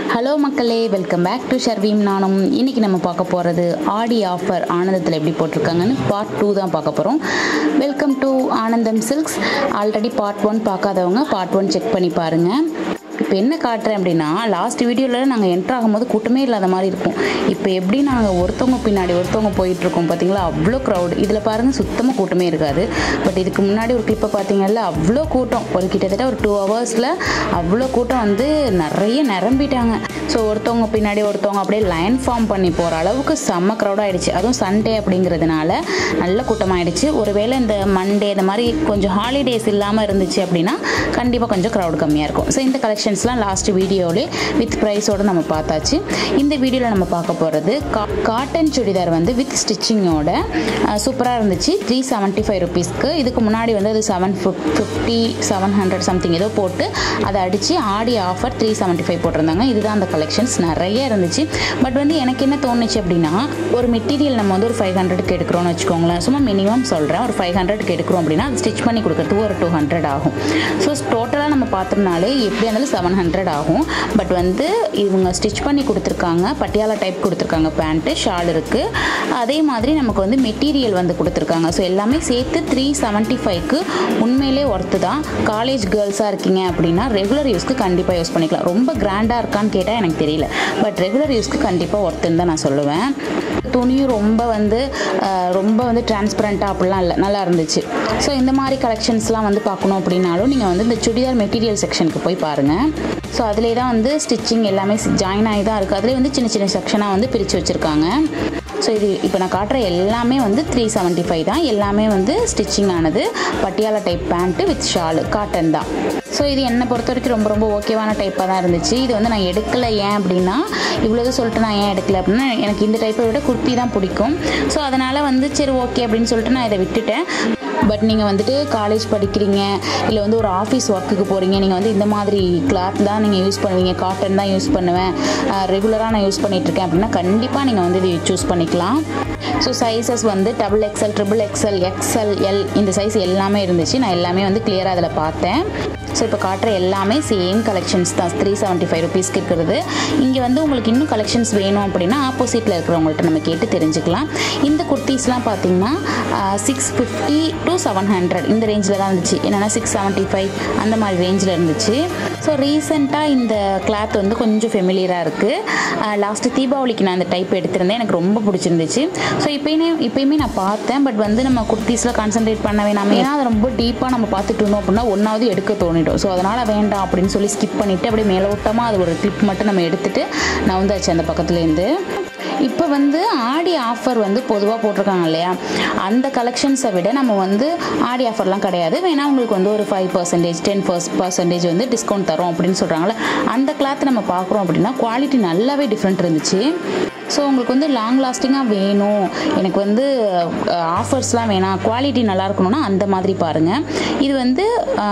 hello மக்களே welcome back to ஷர்வீம் நானும் இன்றைக்கி நம்ம பார்க்க போகிறது ஆடி ஆஃபர் ஆனந்தத்தில் எப்படி போட்டிருக்காங்கன்னு பார்ட் டூ தான் பார்க்க போகிறோம் welcome to Anandham silks already part one பார்க்காதவங்க பார்ட் ஒன் செக் பண்ணி பாருங்கள் இப்போ என்ன காட்டுறேன் அப்படின்னா லாஸ்ட் வீடியோவில் நாங்கள் என்ட்ரு ஆகும்போது கூட்டமே இல்லாத மாதிரி இருக்கும் இப்போ எப்படி நாங்கள் ஒருத்தவங்க பின்னாடி ஒருத்தவங்க போயிட்டுருக்கோம் பார்த்தீங்களா அவ்வளோ க்ரௌடு இதில் பாருங்கள் சுத்தமாக கூட்டமே இருக்காது பட் இதுக்கு முன்னாடி ஒரு கிளிப்பை பார்த்தீங்கல்ல அவ்வளோ கூட்டம் ஒரு கிட்டத்தட்ட ஒரு டூ ஹவர்ஸில் அவ்வளோ கூட்டம் வந்து நிறைய நிரம்பிட்டாங்க ஸோ ஒருத்தவங்க பின்னாடி ஒருத்தவங்க அப்படியே லைன் ஃபார்ம் பண்ணி போகிற அளவுக்கு செம்ம க்ரௌட் ஆயிடுச்சு அதுவும் சண்டே அப்படிங்கிறதுனால நல்ல கூட்டமாயிடுச்சு ஒருவேளை இந்த மண்டே இந்த மாதிரி கொஞ்சம் ஹாலிடேஸ் இல்லாமல் இருந்துச்சு அப்படின்னா கண்டிப்பாக கொஞ்சம் க்ரௌட் கம்மியாக இருக்கும் ஸோ இந்த கலெக்ஷன்ஸ்லாம் லாஸ்ட் வீடியோவிலே வித் ப்ரைஸோடு நம்ம பார்த்தாச்சு இந்த வீடியோவில் நம்ம பார்க்க போகிறது கா காட்டன் சுடிதார் வந்து வித் ஸ்டிச்சிங்கோட சூப்பராக இருந்துச்சு த்ரீ செவன்ட்டி ஃபைவ் ருபீஸ்க்கு இதுக்கு முன்னாடி வந்து அது seven fifty seven hundred something ஏதோ போட்டு அதை அடித்து ஆடி ஆஃபர் த்ரீ செவன்ட்டி ஃபைவ் போட்டிருந்தாங்க இதுதான் அந்த கலெக்ஷன்ஸ் நிறைய இருந்துச்சு பட் வந்து எனக்கு என்ன தோணுச்சு அப்படின்னா ஒரு மெட்டீரியல் நம்ம வந்து ஒரு ஃபைவ் ஹண்ட்ரட்க்கு எடுக்கிறோம்னு வச்சுக்கோங்களேன் சும்மா மினிமம் சொல்கிறேன் ஒரு ஃபைவ் ஹண்ட்ரட்க்கு எடுக்கிறோம் அப்படின்னா அது ஸ்டிச் பண்ணி கொடுக்கறதுக்கு ஒரு டூ ஹண்ட்ரட் ஆகும் ஸோ டோட்டலாக நம்ம பார்த்தோம்னாலே எப்படியா இருந்தாலும் செவன் ஹண்ட்ரட் ஆகும் பட் வந்து இவங்க ஸ்டிச் பண்ணி கொடுத்துருக்காங்க பட்டியாலா டைப் கொடுத்துருக்காங்க பேண்ட்டு ஷால் இருக்குது அதே மாதிரி நமக்கு வந்து மெட்டீரியல் வந்து கொடுத்துருக்காங்க ஸோ எல்லாமே சேர்த்து த்ரீ செவன்ட்டி ஃபைவ்க்கு உண்மையிலே ஒர்த்து தான் காலேஜ் கேர்ள்ஸாக இருக்கீங்க அப்படின்னா ரெகுலர் யூஸ்க்கு கண்டிப்பாக யூஸ் பண்ணிக்கலாம் ரொம்ப கிராண்டாக இருக்கான்னு கேட்டால் எனக்கு தெரியல பட் ரெகுலர் யூஸ்க்கு கண்டிப்பாக ஒர்த்துன்னு தான் நான் சொல்லுவேன் துணியும் ரொம்ப வந்து அஹ், ரொம்ப வந்து டிரான்ஸ்பரண்ட்டாக அப்படிலாம் இல்லை நல்லா இருந்துச்சு ஸோ இந்த மாதிரி கலெக்ஷன்ஸ்லாம் வந்து பார்க்கணும் அப்படின்னாலும் நீங்கள் வந்து இந்த சுடிதார் மெட்டீரியல் செக்ஷனுக்கு போய் பாருங்கள் ஸோ அதிலே தான் வந்து ஸ்டிச்சிங் எல்லாமே ஜாயின் ஆகி தான் இருக்குது அதிலே வந்து சின்ன சின்ன செக்ஷனாக வந்து பிரித்து வச்சுருக்காங்க ஸோ இது இப்போ நான் காட்டுற எல்லாமே வந்து த்ரீ செவன்ட்டி ஃபைவ் தான் எல்லாமே வந்து ஸ்டிச்சிங் ஆனது Patiala type pant with shawl cotton தான் ஸோ இது என்னை பொறுத்த வரைக்கும் ரொம்ப ரொம்ப ஓகேவான டைப்பாக தான் இருந்துச்சு இது வந்து நான் எடுக்கலை ஏன் அப்படின்னா இவ்வளவு சொல்லிட்டு நான் ஏன் எடுக்கல அப்படின்னா எனக்கு இந்த டைப்பை விட குர்த்தி தான் பிடிக்கும் ஸோ அதனால் வந்து சரி ஓகே அப்படின்னு சொல்லிட்டு நான் இதை விட்டுட்டேன் பட் நீங்கள் வந்துட்டு காலேஜ் படிக்கிறீங்க இல்லை வந்து ஒரு ஆஃபீஸ் ஒர்க்குக்கு போகிறீங்க நீங்கள் வந்து இந்த மாதிரி கிளாத் தான் நீங்கள் யூஸ் பண்ணுவீங்க காட்டன் தான் யூஸ் பண்ணுவேன் ரெகுலராக நான் யூஸ் பண்ணிகிட்ருக்கேன் அப்படின்னா கண்டிப்பாக நீங்கள் வந்து இது சூஸ் பண்ணிக்கலாம் ஸோ சைஸஸ் வந்து double XL triple XL XL L இந்த சைஸ் எல்லாமே இருந்துச்சு நான் எல்லாமே வந்து கிளியராக அதில் பார்த்தேன் ஸோ இப்போ காட்டுற எல்லாமே சேம் கலெக்ஷன்ஸ் தான் த்ரீ செவன்ட்டி ஃபைவ் ருபீஸ்க்கு இருக்கிறது இங்கே வந்து உங்களுக்கு இன்னும் கலெக்ஷன்ஸ் வேணும் அப்படின்னா ஆப்போசிட்டில் இருக்கிறவங்கள்ட்ட நம்ம கேட்டு தெரிஞ்சுக்கலாம் இந்த குர்த்திஸ்லாம் பார்த்தீங்கன்னா six fifty to seven hundred இந்த ரேஞ்சில் தான் இருந்துச்சு என்னென்னா சிக்ஸ் செவன்ட்டி ஃபைவ் அந்த மாதிரி ரேஞ்சில் இருந்துச்சு ஸோ ரீசெண்டாக இந்த கிளாத் வந்து கொஞ்சம் ஃபெமிலியராக இருக்குது லாஸ்ட்டு தீபாவளிக்கு நான் அந்த டைப் எடுத்திருந்தேன் எனக்கு ரொம்ப பிடிச்சிருந்துச்சு ஸோ இப்போயுமே இப்போயுமே நான் பார்த்தேன் பட் வந்து நம்ம குர்த்திஸில் கான்சென்ட்ரேட் பண்ண வேணாமே ஏன்னா அதை ரொம்ப டீப்பாக நம்ம பார்த்துட்டு இருந்தோம் அப்படின்னா ஒன்றாவது எடுக்க தோணிடும் ஸோ அதனால் வேண்டாம் அப்படின்னு சொல்லி ஸ்கிப் பண்ணிவிட்டு அப்படியே மேலோட்டமாக அது ஒரு கிளிப் மட்டும் நம்ம எடுத்துகிட்டு நான் வந்தாச்சு அந்த பக்கத்துலேருந்து இப்போ வந்து ஆடி ஆஃபர் வந்து பொதுவாக போட்டிருக்காங்க இல்லையா அந்த கலெக்ஷன்ஸை விட நம்ம வந்து ஆடி ஆஃபர்லாம் கிடையாது வேணால் உங்களுக்கு வந்து ஒரு ஃபைவ் பர்சன்டேஜ் டென் பர்சன்டேஜ் வந்து டிஸ்கவுண்ட் தரோம் அப்படின்னு சொல்கிறாங்களே அந்த கிளாத் நம்ம பார்க்குறோம் அப்படின்னா குவாலிட்டி நல்லாவே டிஃப்ரெண்ட் இருந்துச்சு ஸோ உங்களுக்கு வந்து லாங் லாஸ்டிங்காக வேணும் எனக்கு வந்து ஆஃபர்ஸ்லாம் வேணாம் குவாலிட்டி நல்லா இருக்கணும்னா அந்த மாதிரி பாருங்கள் இது வந்து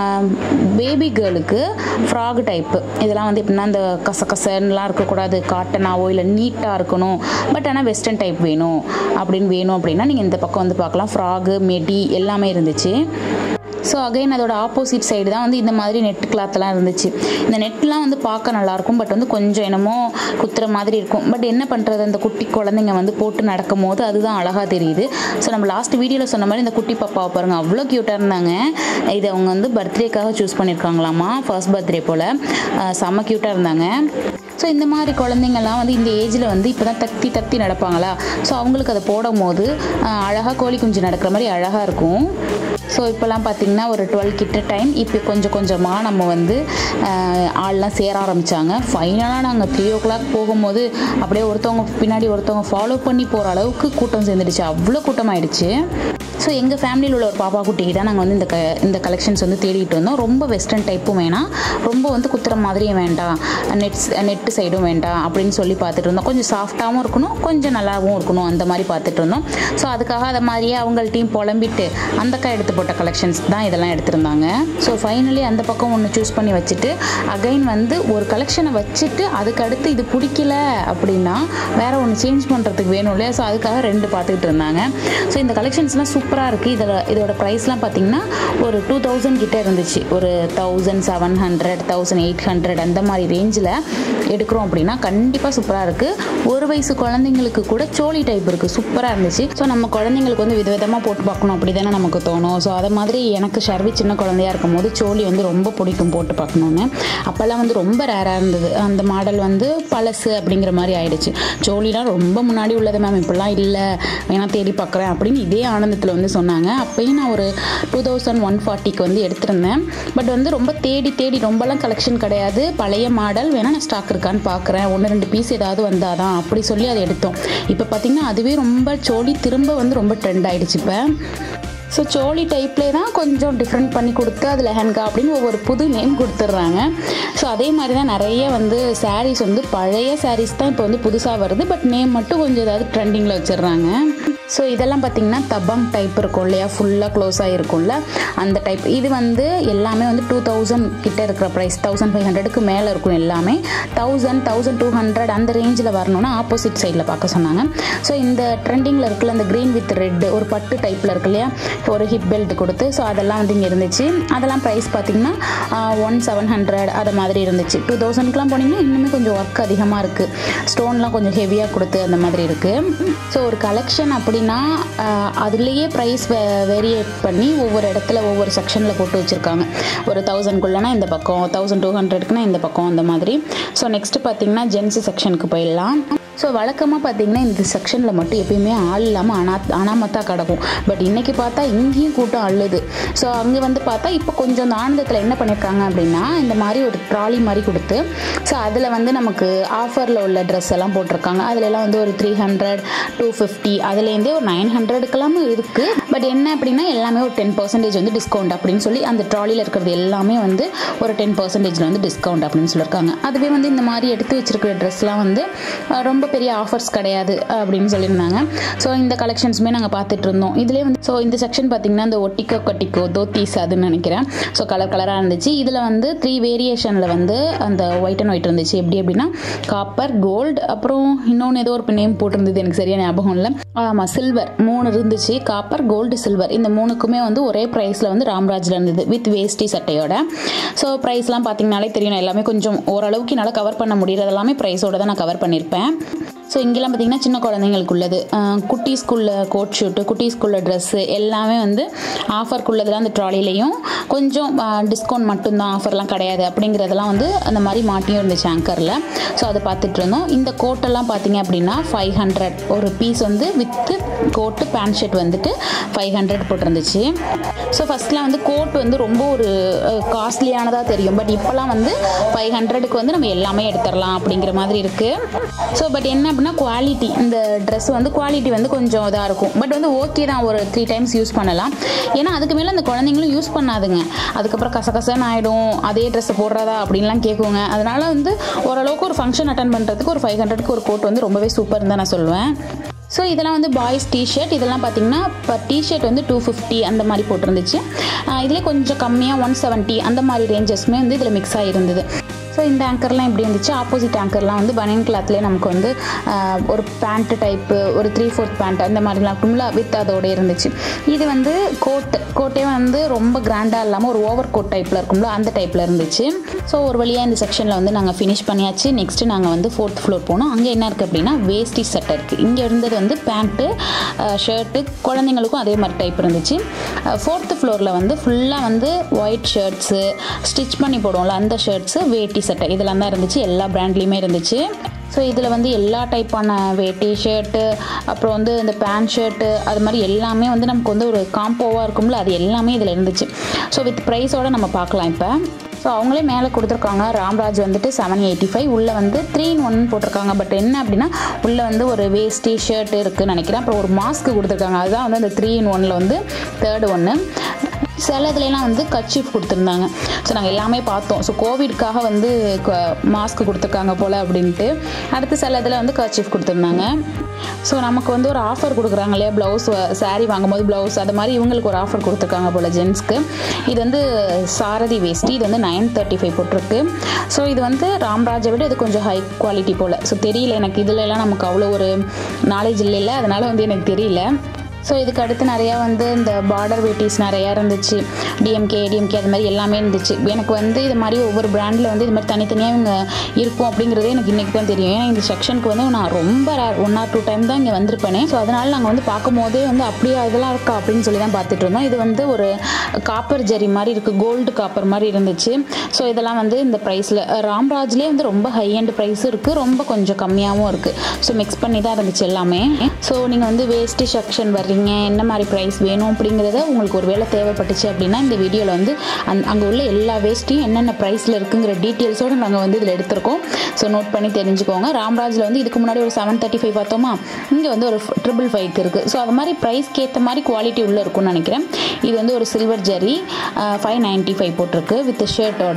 பேபி கேர்ளுக்கு ஃப்ராக் டைப்பு இதெல்லாம் வந்து எப்படின்னா இந்த கசகசன்னுலாம் இருக்கக்கூடாது காட்டனாவோ இல்லை நீட்டாக இருக்கணும் பட் ஆனால் வெஸ்டர்ன் டைப் வேணும் அப்படின்னு வேணும் அப்படின்னா நீங்கள் இந்த பக்கம் வந்து பார்க்கலாம் ஃப்ராகு மெடி எல்லாமே இருந்துச்சு ஸோ அகைன் அதோட ஆப்போசிட் சைடு தான் வந்து இந்த மாதிரி நெட் கிளாத்லாம் இருந்துச்சு இந்த நெட்லாம் வந்து பார்க்க நல்லாயிருக்கும் பட் வந்து கொஞ்சம் என்னமோ குத்துற மாதிரி இருக்கும் பட் என்ன பண்ணுறது அந்த குட்டி குழந்தைங்க வந்து போட்டு நடக்கும் போது அதுதான் அழகாக தெரியுது ஸோ நம்ம லாஸ்ட் வீடியோவில் சொன்ன மாதிரி இந்த குட்டி பாப்பாவை பாருங்கள் அவ்வளோ க்யூட்டாக இருந்தாங்க இது அவங்க வந்து பர்த்டேக்காக சூஸ் பண்ணியிருக்காங்களாமா ஃபர்ஸ்ட் பர்த்டே போல் அஹ் செம்ம க்யூட்டாக இருந்தாங்க ஸோ இந்த மாதிரி குழந்தைங்கள்லாம் வந்து இந்த ஏஜில் வந்து இப்போ தான் தத்தி தத்தி நடப்பாங்களா ஸோ அவங்களுக்கு அதை போடும் போது அழகாக கோழி குஞ்சு நடக்கிற மாதிரி அழகாக இருக்கும் ஸோ இப்போல்லாம் பார்த்திங்கன்னா ஒரு டுவெல் கிட்ட டைம் இப்போ கொஞ்சம் கொஞ்சமாக நம்ம வந்து ஆஹ், ஆள்லாம் சேர ஆரம்பித்தாங்க ஃபைனலாக நாங்கள் த்ரீ ஓ கிளாக் போகும்போது அப்படியே ஒருத்தவங்க பின்னாடி ஒருத்தவங்க ஃபாலோ பண்ணி போகிற அளவுக்கு கூட்டம் சேர்ந்துடுச்சு அவ்வளோ கூட்டமாயிடுச்சு ஸோ எங்கள் ஃபேமிலியில் உள்ள ஒரு பாப்பா குட்டிக்கு தான் நாங்கள் வந்து இந்த க இந்த கலெக்ஷன்ஸ் வந்து தேடிட்டு வந்தோம் ரொம்ப வெஸ்டர்ன் டைப்பும் வேணாம் ரொம்ப வந்து குத்துற மாதிரியும் வேண்டாம் நெட்ஸ் நெட்டு சைடும் வேண்டாம் அப்படின்னு சொல்லி பார்த்துட்டு இருந்தோம் கொஞ்சம் சாஃப்டாகவும் இருக்கணும் கொஞ்சம் நல்லாவும் இருக்கணும் அந்த மாதிரி பார்த்துட்டு இருந்தோம் ஸோ அதுக்காக அதை மாதிரியே அவங்கள்ட்டையும் புலம்பிட்டு அந்த அக்கா எடுத்து போட்ட கலெக்ஷன்ஸ் தான் இதெல்லாம் எடுத்திருந்தாங்க ஸோ ஃபைனலி அந்த பக்கம் ஒன்று சூஸ் பண்ணி வச்சுட்டு அகைன் வந்து ஒரு கலெக்ஷனை வச்சுட்டு அதுக்கு அடுத்து இது பிடிக்கல அப்படின்னா வேற ஒன்று சேஞ்ச் பண்ணுறதுக்கு வேணும் இல்லையா ஸோ அதுக்காக ரெண்டு பார்த்துக்கிட்டு இருந்தாங்க ஸோ இந்த கலெக்ஷன்ஸ்லாம் சூப்பராக இருக்குது இதில் இதோட ப்ரைஸ்லாம் பார்த்தீங்கன்னா ஒரு டூ தௌசண்ட் கிட்ட இருந்துச்சு ஒரு thousand seven hundred thousand eight hundred அந்த மாதிரி ரேஞ்சில் எடுக்கிறோம் அப்படின்னா கண்டிப்பாக சூப்பராக இருக்குது ஒரு வயசு குழந்தைங்களுக்கு கூட சோழி டைப் இருக்குது சூப்பராக இருந்துச்சு ஸோ நம்ம குழந்தைங்களுக்கு வந்து விதவிதமாக போட்டு பார்க்கணும் அப்படி தானே நமக்கு தோணும் ஸோ அதை மாதிரி எனக்கு ஷர்வி சின்ன குழந்தையா இருக்கும்போது சோழி வந்து ரொம்ப பிடிக்கும் போட்டு பார்க்கணுன்னு அப்போல்லாம் வந்து ரொம்ப ரேராக இருந்தது அந்த மாடல் வந்து பழசு அப்படிங்கிற மாதிரி ஆயிடுச்சு சோழிலாம் ரொம்ப முன்னாடி உள்ளது மேம் இப்படிலாம் இல்லை வேணா தேடி பார்க்குறேன் அப்படின்னு இதே ஆனந்தத்தில் வந்து சொன்னாங்க அப்பயும் நான் ஒரு டூ தௌசண்ட் ஒன் ஃபார்ட்டிக்கு வந்து எடுத்திருந்தேன் பட் வந்து ரொம்ப தேடி தேடி ரொம்பலாம் கலெக்ஷன் கிடையாது பழைய மாடல் வேணால் நான் ஸ்டாக் இருக்கான்னு பார்க்குறேன் ஒன்று ரெண்டு பீஸ் ஏதாவது வந்தாதான் அப்படி சொல்லி அதை எடுத்தோம் இப்போ பார்த்திங்கன்னா அதுவே ரொம்ப சோழி திரும்ப வந்து ரொம்ப ட்ரெண்ட் ஆயிடுச்சு இப்போ ஸோ சோழி டைப்லேயே தான் கொஞ்சம் டிஃப்ரெண்ட் பண்ணி கொடுத்து அது லெஹன்கா அப்படின்னு ஒவ்வொரு புது நேம் கொடுத்துட்றாங்க ஸோ அதே மாதிரி தான் நிறைய வந்து சாரீஸ் வந்து பழைய சாரீஸ் தான் இப்போ வந்து புதுசாக வருது பட் நேம் மட்டும் கொஞ்சம் ஏதாவது ட்ரெண்டிங்கில் வச்சிடுறாங்க ஸோ இதெல்லாம் பார்த்தீங்கன்னா தபாங் டைப் இருக்கும் இல்லையா ஃபுல்லாக க்ளோஸ் ஆகிருக்கும்ல அந்த டைப் இது வந்து எல்லாமே வந்து டூ தௌசண்ட் கிட்ட இருக்கிற ப்ரைஸ் தௌசண்ட் ஃபைவ் ஹண்ட்ரடுக்கு மேலே இருக்கும் எல்லாமே தௌசண்ட் தௌசண்ட் டூ ஹண்ட்ரட் அந்த ரேஞ்சில் வரணும்னா ஆப்போசிட் சைடில் பார்க்க சொன்னாங்க ஸோ இந்த ட்ரெண்டிங்கில் இருக்குல்ல அந்த க்ரீன் வித் ரெட் ஒரு பட்டு டைப்பில் இருக்கு இல்லையா ஒரு ஹிப் பெல்ட் கொடுத்து ஸோ அதெல்லாம் வந்து இங்கே இருந்துச்சு அதெல்லாம் ப்ரைஸ் பார்த்தீங்கன்னா ஒன் செவன் ஹண்ட்ரட் அது மாதிரி இருந்துச்சு டூ தௌசண்ட்க்குலாம் போனீங்கன்னா இன்னுமே கொஞ்சம் ஒர்க் அதிகமாக இருக்குது ஸ்டோன்லாம் கொஞ்சம் ஹெவியாக கொடுத்து அந்த மாதிரி இருக்குது ஸோ ஒரு கலெக்ஷன் அப்படின்னா அதுலேயே ப்ரைஸ் வேரியேட் பண்ணி ஒவ்வொரு இடத்துல ஒவ்வொரு செக்ஷனில் போட்டு வச்சுருக்காங்க ஒரு தௌசண்ட்குள்ளனா இந்த பக்கம் தௌசண்ட் டூ ஹண்ட்ரட்க்குனா இந்த பக்கம் அந்த மாதிரி ஸோ நெக்ஸ்ட்டு பார்த்தீங்கன்னா ஜென்ஸ் செக்ஷனுக்கு போயிடலாம் ஸோ வழக்கமாக பார்த்தீங்கன்னா இந்த செக்ஷனில் மட்டும் எப்பயுமே ஆள் இல்லாமல் அனா அனாமத்தாக கிடக்கும் பட் இன்றைக்கி பார்த்தா இங்கேயும் கூட்டம் அள்ளுது ஸோ அங்கே வந்து பார்த்தா இப்போ கொஞ்சம் இந்த ஆனந்தத்தில் என்ன பண்ணியிருக்காங்க அப்படின்னா இந்த மாதிரி ஒரு ட்ராலி மாதிரி கொடுத்து ஸோ அதில் வந்து நமக்கு ஆஃபரில் உள்ள ட்ரெஸ் எல்லாம் போட்டிருக்காங்க அதுலலாம் வந்து ஒரு த்ரீ ஹண்ட்ரட் டூ ஃபிஃப்டி அதுலேருந்தே ஒரு நைன் ஹண்ட்ரடுக்கெல்லாம் இருக்குது பட் என்ன அப்படின்னா எல்லாமே ஒரு டென் பர்சன்டேஜ் வந்து டிஸ்கவுண்ட் அப்படின்னு சொல்லி அந்த ட்ராலியில் இருக்கிறது எல்லாமே வந்து ஒரு டென் பர்சன்டேஜில் வந்து டிஸ்கவுண்ட் அப்படின்னு சொல்லியிருக்காங்க அதுவே வந்து இந்த மாதிரி எடுத்து வச்சிருக்கிற ட்ரெஸ்லாம் வந்து அஹ், ரொம்ப பெரிய ஆஃபர்ஸ் கிடையாது அப்படின்னு சொல்லியிருந்தாங்க ஸோ இந்த கலெக்ஷன்ஸுமே நாங்கள் பார்த்துட்டு இருந்தோம் இதுலேயே வந்து ஸோ இந்த செக்ஷன் பார்த்தீங்கன்னா இந்த ஒட்டிக்கோ கட்டிக்கோ தோத்தீஸ் அதுன்னு நினைக்கிறேன் ஸோ கலர் கலராக இருந்துச்சு இதில் வந்து த்ரீ வேரியேஷனில் வந்து அந்த ஒயிட் அண்ட் ஒயிட் இருந்துச்சு எப்படி அப்படின்னா காப்பர் கோல்டு அப்புறம் இன்னொன்று ஏதோ ஒரு நேம் போட்டிருந்தது எனக்கு சரியா ஞாபகம் இல்லை ஆமாம் சில்வர் மூணு இருந்துச்சு காப்பர் கோல்டு சில்வர் இந்த மூணுக்குமே வந்து ஒரே ப்ரைஸில் வந்து ராம்ராஜில் இருந்தது வித் வேஷ்டி சட்டையோட ஸோ ப்ரைஸ்லாம் பார்த்தீங்கனாலே தெரியும் நான் எல்லாமே கொஞ்சம் ஓரளவுக்கு என்னால் கவர் பண்ண முடியறது எல்லாமே ப்ரைஸோட தான் நான் கவர் பண்ணியிருப்பேன் ஸோ இங்கெல்லாம் பார்த்தீங்கன்னா சின்ன குழந்தைங்களுக்கு உள்ளது அஹ் குட்டி ஸ்கூலில் கோட் ஷூட்டு குட்டி ஸ்கூலில் ட்ரெஸ்ஸு எல்லாமே வந்து ஆஃபருக்குள்ளதெல்லாம் அந்த ட்ராலிலையும் கொஞ்சம் டிஸ்கவுண்ட் மட்டும்தான் ஆஃபர்லாம் கிடையாது அப்படிங்கிறதெல்லாம் வந்து அந்த மாதிரி மாட்டியும் இருந்துச்சு ஆங்கரில் ஸோ அதை பார்த்துட்டு இருந்தோம் இந்த கோட்டெல்லாம் பார்த்தீங்க அப்படின்னா ஃபைவ் ஹண்ட்ரட் ஒரு பீஸ் வந்து வித்து கோட்டு பேண்ட் ஷர்ட் வந்துட்டு ஃபைவ் ஹண்ட்ரட் போட்டிருந்துச்சு ஸோ ஃபஸ்ட்லாம் வந்து கோட் வந்து ரொம்ப ஒரு காஸ்ட்லியானதாக தெரியும் பட் இப்போலாம் வந்து ஃபைவ் ஹண்ட்ரடுக்கு வந்து நம்ம எல்லாமே எடுத்துடலாம் அப்படிங்கிற மாதிரி இருக்குது ஸோ பட் என்ன அப்படின்னா குவாலிட்டி இந்த ட்ரெஸ் வந்து குவாலிட்டி வந்து கொஞ்சம் இதாக இருக்கும் பட் வந்து ஓகே தான் ஒரு த்ரீ டைம்ஸ் யூஸ் பண்ணலாம் ஏன்னா அதுக்கு மேலே அந்த குழந்தைங்களும் யூஸ் பண்ணாதுங்க அதுக்கப்புறம் கசகசன்னு ஆகிடும் அதே ட்ரெஸ்ஸை போடுறதா அப்படின்லாம் கேட்குங்க அதனால வந்து ஓரளவுக்கு ஒரு ஃபங்க்ஷன் அட்டன் பண்ணுறதுக்கு ஒரு ஃபைவ் ஹண்ட்ரட்க்கு ஒரு கோட் வந்து ரொம்பவே சூப்பர் தான் நான் சொல்லுவேன் ஸோ இதெல்லாம் வந்து பாய்ஸ் டிஷர்ட் இதெல்லாம் பார்த்தீங்கன்னா இப்போ டிஷர்ட் வந்து டூ ஃபிஃப்டி அந்த மாதிரி போட்டிருந்துச்சு இதில் கொஞ்சம் கம்மியாக ஒன் செவன்ட்டி அந்த மாதிரி ரேஞ்சஸ்மே வந்து இதில் மிக்ஸ் ஆகிருந்தது ஸோ இந்த ஆங்கர்லாம் எப்படி இருந்துச்சு ஆப்போசிட் ஆங்கர்லாம் வந்து பனியன் கிளாத்லேயே நமக்கு வந்து ஆஹ், ஒரு பேண்ட்டு டைப்பு ஒரு த்ரீ ஃபோர்த் பேண்ட் அந்த மாதிரிலாம் இருக்கும்ல வித் அதோட இருந்துச்சு இது வந்து கோட் கோட்டே வந்து ரொம்ப கிராண்டாக இல்லாமல் ஒரு ஓவர் கோட் டைப்பில் இருக்கும்ல அந்த டைப்பில் இருந்துச்சு ஸோ ஒரு வழியாக இந்த செக்ஷனில் வந்து நாங்கள் ஃபினிஷ் பண்ணியாச்சு நெக்ஸ்ட்டு நாங்கள் வந்து ஃபோர்த் ஃப்ளோர் போனோம் அங்கே என்ன இருக்குது அப்படின்னா வேஷ்டி சட்டை இருக்குது இங்கே இருந்தது வந்து பேண்ட்டு ஷர்ட்டு குழந்தைங்களுக்கும் அதே மாதிரி டைப் இருந்துச்சு ஃபோர்த்து ஃப்ளோரில் வந்து ஃபுல்லாக வந்து ஒயிட் ஷர்ட்ஸு ஸ்டிச் பண்ணி போடுவோம்ல அந்த ஷர்ட்ஸு வேட்டி சட்டை இதெல்லாம் தான் இருந்துச்சு எல்லா பிராண்ட்லேயுமே இருந்துச்சு ஸோ இதில் வந்து எல்லா டைப்பான வேட்டி ஷர்ட்டு அப்புறம் வந்து இந்த பேண்ட் ஷர்ட்டு அது மாதிரி எல்லாமே வந்து நமக்கு வந்து ஒரு காம்போவாக இருக்கும்ல அது எல்லாமே இதில் இருந்துச்சு ஸோ வித் ப்ரைஸோட நம்ம பார்க்கலாம் இப்போ ஸோ அவங்களே மேலே கொடுத்துருக்காங்க ராம்ராஜ் வந்துட்டு செவன் எயிட்டி ஃபைவ் உள்ளே வந்து த்ரீ இன் ஒன் போட்டிருக்காங்க பட் என்ன அப்படின்னா உள்ளே வந்து ஒரு வேஸ்டி ஷர்ட் இருக்குன்னு நினைக்கிறேன் அப்புறம் ஒரு மாஸ்க் கொடுத்துருக்காங்க அதுதான் வந்து அந்த த்ரீ இன் ஒனில் வந்து தேர்ட் ஒன்று சில இதுலலாம் வந்து கர்ச்சீஃப் கொடுத்துருந்தாங்க ஸோ நாங்கள் எல்லாமே பார்த்தோம் ஸோ கோவிட்காக வந்து மாஸ்க் கொடுத்துருக்காங்க போல் அப்படின்ட்டு அடுத்து சில இதில் வந்து கர்ச்சீஃப் கொடுத்துருந்தாங்க ஸோ நமக்கு வந்து ஒரு ஆஃபர் கொடுக்குறாங்க இல்லையா ப்ளவுஸ் saree வாங்கும்போது ப்ளவுஸ் அது மாதிரி இவங்களுக்கு ஒரு ஆஃபர் கொடுத்துருக்காங்க போல் ஜென்ஸ்க்கு இது வந்து சாரதி வேஷ்டி இது வந்து நைன் தேர்ட்டி ஃபைவ் போட்டிருக்கு ஸோ இது வந்து ராம்ராஜை விட இது கொஞ்சம் ஹை குவாலிட்டி போல் ஸோ தெரியல எனக்கு இதுல எல்லாம் நமக்கு அவ்வளோ ஒரு நாலேஜ் இல்லைல்ல அதனால வந்து எனக்கு தெரியல ஸோ இதுக்கு அடுத்து நிறையா வந்து இந்த பார்டர் வெட்டிஸ் நிறையா இருந்துச்சு டிஎம்கே ஏடிஎம்கே அது மாதிரி எல்லாமே இருந்துச்சு எனக்கு வந்து இது மாதிரி ஒவ்வொரு பிராண்டில் வந்து இது மாதிரி தனித்தனியாக இவங்க இருக்கும் அப்படிங்கிறதே எனக்கு இன்றைக்கி தான் தெரியும் ஏன்னா இந்த செக்ஷனுக்கு வந்து நான் ரொம்ப rare one or two time தான் இங்கே வந்திருப்பேனே ஸோ அதனால் நாங்கள் வந்து பார்க்கும் போதே வந்து அப்படியே இதெல்லாம் இருக்கா அப்படின்னு சொல்லி தான் பார்த்துட்டு இருந்தோம் இது வந்து ஒரு காப்பர் ஜெரி மாதிரி இருக்குது கோல்டு காப்பர் மாதிரி இருந்துச்சு ஸோ இதெல்லாம் வந்து இந்த ப்ரைஸில் ராம்ராஜ்லேயே வந்து ரொம்ப ஹை அண்ட் ப்ரைஸும் இருக்குது ரொம்ப கொஞ்சம் கம்மியாகவும் இருக்குது ஸோ மிக்ஸ் பண்ணி தான் இருந்துச்சு எல்லாமே ஸோ நீங்கள் வந்து வேஸ்ட்டு செக்ஷன் வர்றீங்க என்ன மாதிரி ப்ரைஸ் வேணும் அப்படிங்கிறத உங்களுக்கு ஒரு வேளை தேவைப்பட்டுச்சு அப்படின்னா இந்த வீடியோவில் வந்து அந் அங்கே உள்ள எல்லா வேஸ்ட்டையும் என்னென்ன ப்ரைஸில் இருக்குங்கிற டீட்டெயில்ஸோடு நாங்கள் வந்து இதில் எடுத்திருக்கோம் ஸோ நோட் பண்ணி தெரிஞ்சுக்கோங்க ராம்ராஜில் வந்து இதுக்கு முன்னாடி ஒரு செவன் தேர்ட்டி ஃபைவ் பார்த்தோமா இங்கே வந்து ஒரு ட்ரிபிள் ஃபைவ்க்கு இருக்குது ஸோ அது மாதிரி ப்ரைஸ்க்கு ஏற்ற மாதிரி குவாலிட்டி உள்ளே இருக்கும்னு நினைக்கிறேன் இது வந்து ஒரு silver zari five ninety five போட்டிருக்கு வித் ஷர்ட்டோட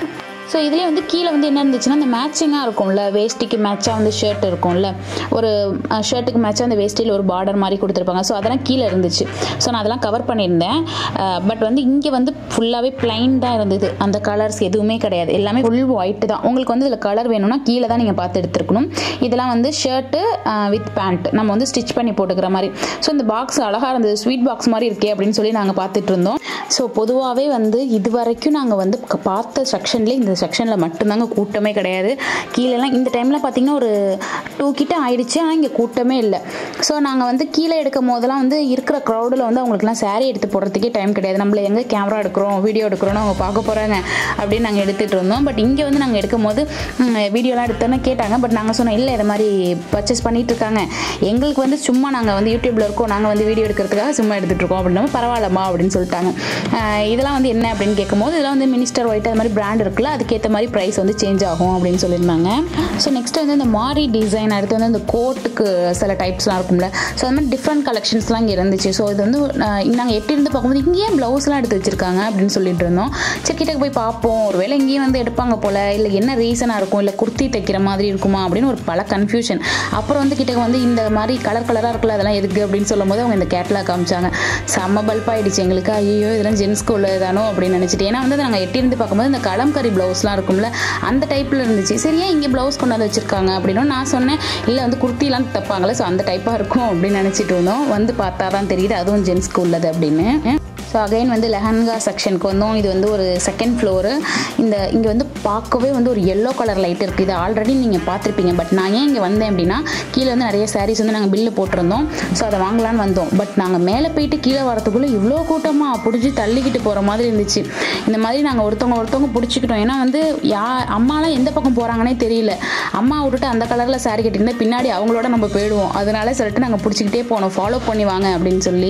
ஸோ இதுலேயே வந்து கீழே வந்து என்ன இருந்துச்சுன்னா அந்த மேட்சிங்காக இருக்கும்ல வேஷ்டிக்கு மேட்சாக வந்து ஷர்ட் இருக்கும்ல ஒரு ஷர்ட்டுக்கு மேட்சாக அந்த வேஷ்டியில் ஒரு பார்டர் மாதிரி கொடுத்துருப்பாங்க ஸோ அதெல்லாம் கீழே இருந்துச்சு ஸோ நான் அதெல்லாம் கவர் பண்ணியிருந்தேன் பட் வந்து இங்கே வந்து ஃபுல்லாகவே பிளைன் தான் இருந்தது அந்த கலர்ஸ் எதுவுமே கிடையாது எல்லாமே ஃபுல் ஒயிட் தான் உங்களுக்கு வந்து இதில் கலர் வேணும்னா கீழே தான் நீங்கள் பார்த்து எடுத்துருக்கணும் இதெல்லாம் வந்து ஷர்ட்டு வித் பேண்ட் நம்ம வந்து ஸ்டிச் பண்ணி போட்டுக்கிற மாதிரி ஸோ இந்த பாக்ஸ் அழகாக இருந்தது ஸ்வீட் பாக்ஸ் மாதிரி இருக்கே அப்படின்னு சொல்லி நாங்கள் பார்த்துட்டு இருந்தோம் ஸோ பொதுவாகவே வந்து இது வரைக்கும் நாங்கள் வந்து க- பார்த்த செக்ஷன்லேயே இந்த செக்ஷனில் மட்டும்தாங்க கூட்டமே கிடையாது கீழெல்லாம் இந்த டைமில் பார்த்தீங்கன்னா ஒரு டூ கிட்ட ஆயிடுச்சு ஆனால் இங்கே கூட்டமே இல்லை ஸோ நாங்கள் வந்து கீழே எடுக்கும் போதெல்லாம் வந்து இருக்கிற க்ரௌடில் வந்து அவங்களுக்குலாம் saree எடுத்து போடுறதுக்கே டைம் கிடையாது நம்மள எங்கே கேமரா எடுக்கிறோம் வீடியோ எடுக்கிறோன்னு அவங்க பார்க்க போகிறாங்க அப்படின்னு நாங்கள் எடுத்துகிட்டு இருந்தோம் பட் இங்கே வந்து நாங்கள் எடுக்கும் போது வீடியோலாம் எடுத்தோன்னு கேட்டாங்க பட் நாங்கள் சொன்னோம் இல்லை இது மாதிரி பர்ச்சேஸ் பண்ணிட்டு இருக்காங்க எங்களுக்கு வந்து சும்மா நாங்கள் வந்து யூடியூப்பில் இருக்கோம் நாங்கள் வந்து வீடியோ எடுக்கிறதுக்காக சும்மா எடுத்துகிட்டு இருக்கோம் அப்படின்னா பரவாயில்லம்மா அப்படின்னு சொல்லிட்டாங்க அஹ் இதெல்லாம் வந்து என்ன அப்படின்னு கேட்கும்போது இதெல்லாம் வந்து மினிஸ்டர் ஒயிட் அது மாதிரி பிராண்ட் இருக்குல்ல அதுக்கேற்ற மாதிரி ப்ரைஸ் வந்து சேஞ்ச் ஆகும் அப்படின்னு சொல்லியிருந்தாங்க ஸோ நெக்ஸ்ட் வந்து இந்த மாரி டிசைன் அடுத்து வந்து இந்த கோட்டுக்கு சில டைப்ஸ்லாம் இருக்கும்ல ஸோ அது மாதிரி டிஃப்ரெண்ட் கலெக்ஷன்ஸ்லாம் இங்கே இருந்துச்சு ஸோ இது வந்து நாங்கள் எட்டி இருந்து பார்க்கும்போது இங்கேயே ப்ளவுஸ்லாம் எடுத்து வச்சிருக்காங்க அப்படின்னு சொல்லிட்டு இருந்தோம் சரி கிட்ட போய் பார்ப்போம் ஒருவேளை இங்கேயும் வந்து எடுப்பாங்க போல இல்லை என்ன ரீசனாக இருக்கும் இல்லை குர்த்தி தைக்கிற மாதிரி இருக்குமா அப்படின்னு ஒரு பல கன்ஃபியூஷன் அப்புறம் வந்து கிட்ட வந்து இந்த மாதிரி கலர் கலராக இருக்குல்ல அதெல்லாம் எதுக்கு அப்படின்னு சொல்லும்போது அவங்க இந்த கேட்லாக் காமிச்சாங்க செம்ம பல்ப் ஆயிடுச்சு எங்களுக்கு ஐயோ இதெல்லாம் ஜென்ஸ்க்கு உள்ளதானோ அப்படின்னு நினச்சிட்டு ஏன்னா வந்து நாங்கள் எட்டி இருந்து பார்க்கும்போது இந்த கலம்கரி ப்ளவுஸ்லாம் இருக்கும்ல அந்த டைப்பில் இருந்துச்சு சரியா இங்கே ப்ளவுஸ் கொண்டு வந்து வச்சிருக்காங்க அப்படின்னு நான் சொன்னேன் இல்லை வந்து குர்த்திலாம் தைப்பாங்களே ஸோ அந்த டைப்பாக இருக்கும் அப்படின்னு நினச்சிட்டு இருந்தோம் வந்து பார்த்தா தான் தெரியுது அதுவும் ஜென்ஸ்க்கு உள்ளது அப்படின்னு ஸோ அகைன் வந்து லெஹங்கா செக்ஷனுக்கு வந்தோம் இது வந்து ஒரு செகண்ட் ஃப்ளோரு இந்த இங்கே வந்து பார்க்கவே வந்து ஒரு எல்லோ கலர் லைட் இருக்குது இது ஆல்ரெடி நீங்கள் பார்த்துருப்பீங்க பட் நான் ஏன் இங்கே வந்தேன் அப்படின்னா கீழே வந்து நிறைய சாரீஸ் வந்து நாங்கள் பில்லு போட்டிருந்தோம் ஸோ அதை வாங்கலான்னு வந்தோம் பட் நாங்கள் மேலே போயிட்டு கீழே வரத்துக்குள்ளே இவ்வளோ கூட்டமாக பிடிச்சி தள்ளிக்கிட்டு போகிற மாதிரி இருந்துச்சு இந்த மாதிரி நாங்கள் ஒருத்தவங்க ஒருத்தவங்க பிடிச்சிக்கிட்டோம் ஏன்னா வந்து யா அம்மாலாம் எந்த பக்கம் போகிறாங்கன்னே தெரியல அம்மா விட்டுட்டு அந்த கலரில் சாரி கட்டியிருந்தா பின்னாடி அவங்களோட நம்ம போயிடுவோம் அதனால சொல்லிட்டு நாங்கள் பிடிச்சிக்கிட்டே போனோம் ஃபாலோ பண்ணி வாங்க அப்படின்னு சொல்லி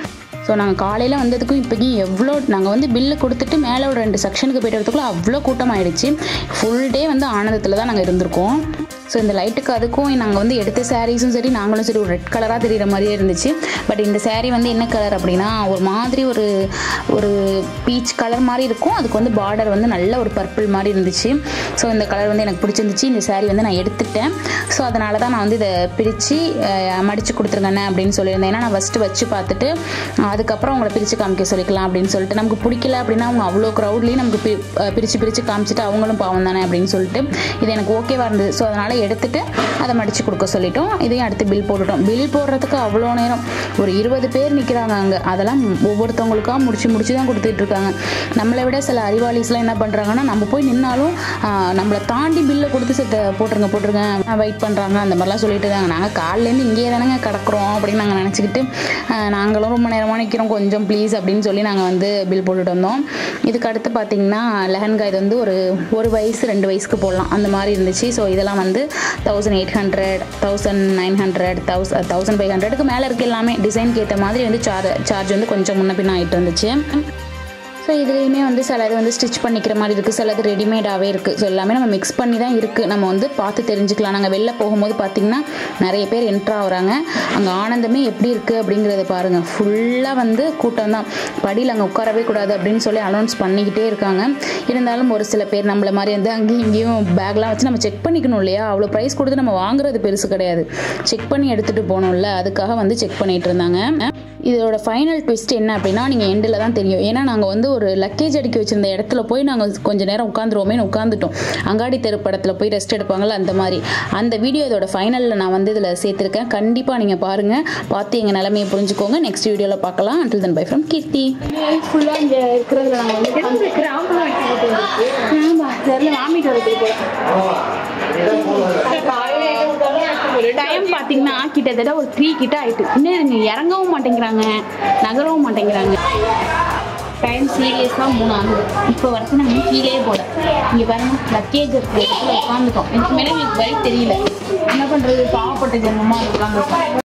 ஸோ நாங்கள் காலையில் வந்ததுக்கும் இப்போக்கும் எவ்வளோ நாங்கள் வந்து பில்லு கொடுத்துட்டு மேலே ஒரு ரெண்டு செக்ஷனுக்கு போயிட்டு வரதுக்குள்ள அவ்வளோ கூட்டம் ஆயிடுச்சு ஃபுல் டே வந்து ஆனந்தத்தில் தான் நாங்கள் இருந்திருக்கோம் ஸோ இந்த லைட்டுக்கு அதுக்கும் நாங்கள் வந்து எடுத்த சாரீஸும் சரி நாங்களும் சரி ஒரு ரெட் கலராக தெரிகிற மாதிரியே இருந்துச்சு பட் இந்த saree வந்து என்ன கலர் அப்படின்னா ஒரு மாதிரி ஒரு ஒரு பீச் கலர் மாதிரி இருக்கும் அதுக்கு வந்து பார்டர் வந்து நல்ல ஒரு பர்பிள் மாதிரி இருந்துச்சு ஸோ இந்த கலர் வந்து எனக்கு பிடிச்சிருந்துச்சு இந்த saree வந்து நான் எடுத்துட்டேன் ஸோ அதனால தான் நான் வந்து இதை பிரித்து மடித்து கொடுத்துருங்கண்ணே அப்படின்னு சொல்லியிருந்தேன் ஏன்னா நான் ஃபஸ்ட்டு வச்சு பார்த்துட்டு அஹ், அதுக்கப்புறம் அவங்கள பிரித்து காமிக்க சொல்லிக்கலாம் அப்படின்னு சொல்லிட்டு நமக்கு பிடிக்கல அப்படின்னா அவங்க அவ்வளோ க்ரௌட்லேயும் நமக்கு பி அஹ், பிரித்து பிரித்து காமிச்சிட்டு அவங்களும் பாவம் தானே அப்படின்னு சொல்லிட்டு இது எனக்கு ஓகேவாக இருந்தது ஸோ அதனால் எடுத்துட்டு அதை மடித்து கொடுக்க சொல்லிட்டோம் இதையும் அடுத்து பில் போட்டுட்டோம் பில் போடுறதுக்கு அவ்வளோ நேரம் ஒரு இருபது பேர் நிற்கிறாங்க அங்கே அதெல்லாம் ஒவ்வொருத்தவங்களுக்காக முடிச்சு முடிச்சு தான் கொடுத்துட்டு இருக்காங்க நம்மளை விட சில அறிவாளிஸ்லாம் என்ன பண்ணுறாங்கன்னா நம்ம போய் நின்னாலும் ஆஹ், நம்மளை தாண்டி பில்லை கொடுத்து செத்த போட்டுருங்க போட்டுருங்க வெயிட் பண்ணுறாங்க அந்த மாதிரிலாம் சொல்லிட்டு இருக்காங்க நாங்கள் காலையிலேருந்து இங்கேயே தானேங்க கிடக்குறோம் அப்படின்னு நாங்கள் நினச்சிக்கிட்டு ஆஹ், நாங்களும் ரொம்ப நேரமாக நிற்கிறோம் கொஞ்சம் ப்ளீஸ் அப்படின்னு சொல்லி நாங்கள் வந்து பில் போட்டுட்டு வந்தோம் இதுக்கு அடுத்து பார்த்தீங்கன்னா லெஹன்கா இது வந்து ஒரு ஒரு வயசு ரெண்டு வயசுக்கு போடலாம் அந்த மாதிரி இருந்துச்சு ஸோ இதெல்லாம் வந்து thousand eight hundred thousand nine hundred thousand thousand five ஹண்ட்ரடுக்கு மேலே இருக்க எல்லாமே டிசைனுக்கு ஏற்ற மாதிரி வந்து சார்ஜ் சார்ஜ் வந்து கொஞ்சம் முன்ன பின்ன ஆகிட்டு இருந்துச்சு ஸோ இதுலேயுமே வந்து சிலது வந்து ஸ்டிச் பண்ணிக்கிற மாதிரி இருக்குது சிலது ரெடிமேடாகவே இருக்குது ஸோ எல்லாமே நம்ம மிக்ஸ் பண்ணி தான் இருக்குது நம்ம வந்து பார்த்து தெரிஞ்சுக்கலாம் நாங்கள் வெளில போகும்போது பார்த்திங்கன்னா நிறைய பேர் என்ட்ரு ஆகுறாங்க அங்கே ஆனந்தமே எப்படி இருக்குது அப்படிங்கிறத பாருங்கள் ஃபுல்லாக வந்து கூட்டம் தான் படியில் அங்கே உட்காரவே கூடாது அப்படின்னு சொல்லி அனௌன்ஸ் பண்ணிக்கிட்டே இருக்காங்க இருந்தாலும் ஒரு சில பேர் நம்மள மாதிரி வந்து அங்கேயும் இங்கேயும் பேக்லாம் வச்சு நம்ம செக் பண்ணிக்கணும் இல்லையா அவ்வளோ ப்ரைஸ் கொடுத்து நம்ம வாங்குறது பெருசு கிடையாது செக் பண்ணி எடுத்துகிட்டு போகணும்ல அதுக்காக வந்து செக் பண்ணிட்டு இருந்தாங்க இதோட ஃபைனல் ட்விஸ்ட் என்ன அப்படின்னா நீங்கள் எண்டில் தான் தெரியும் ஏன்னா நாங்கள் வந்து ஒரு லக்கேஜ் அடுக்கி வச்சிருந்த இடத்துல போய் நாங்கள் கொஞ்ச நேரம் உட்காந்துருவோமேனு உட்காந்துட்டோம் அங்காடி தெரு படத்தில் போய் ரெஸ்ட் எடுப்பாங்கல்ல அந்த மாதிரி அந்த வீடியோ இதோட ஃபைனலில் நான் வந்து இதில் சேர்த்துருக்கேன் கண்டிப்பாக நீங்கள் பாருங்கள் பார்த்து எங்கள் நிலைமையை புரிஞ்சுக்கோங்க நெக்ஸ்ட் வீடியோவில் பார்க்கலாம் until then bye from Keerthi ஃபுல்லாக இங்கே இருக்கிறதுல நாங்கள் வந்து உட்காந்து கிராம்பெலாம் வைக்க போட்டு ஆமா தெரியல வாமிட்டு வரதுக்கு போல டைம் பார்த்தீங்கன்னா கிட்டத்தட்ட ஒரு த்ரீ கிட்ட ஆயிட்டு இன்னும் இதுங்க இறங்கவும் மாட்டேங்கிறாங்க நகரவும் மாட்டேங்கிறாங்க டைம் சீரியஸாக மூணு ஆகுது இப்போ வரைக்கும் நாங்கள் கீழே போல இங்கே பாருங்க லக்கேஜ் இருக்கிற இடத்துல உட்காந்துட்டோம் இதுக்கு மேலே எங்களுக்கு வழி தெரியல என்ன பண்ணுறது பாவப்பட்ட ஜென்மமாக உட்காந்துருக்கோம்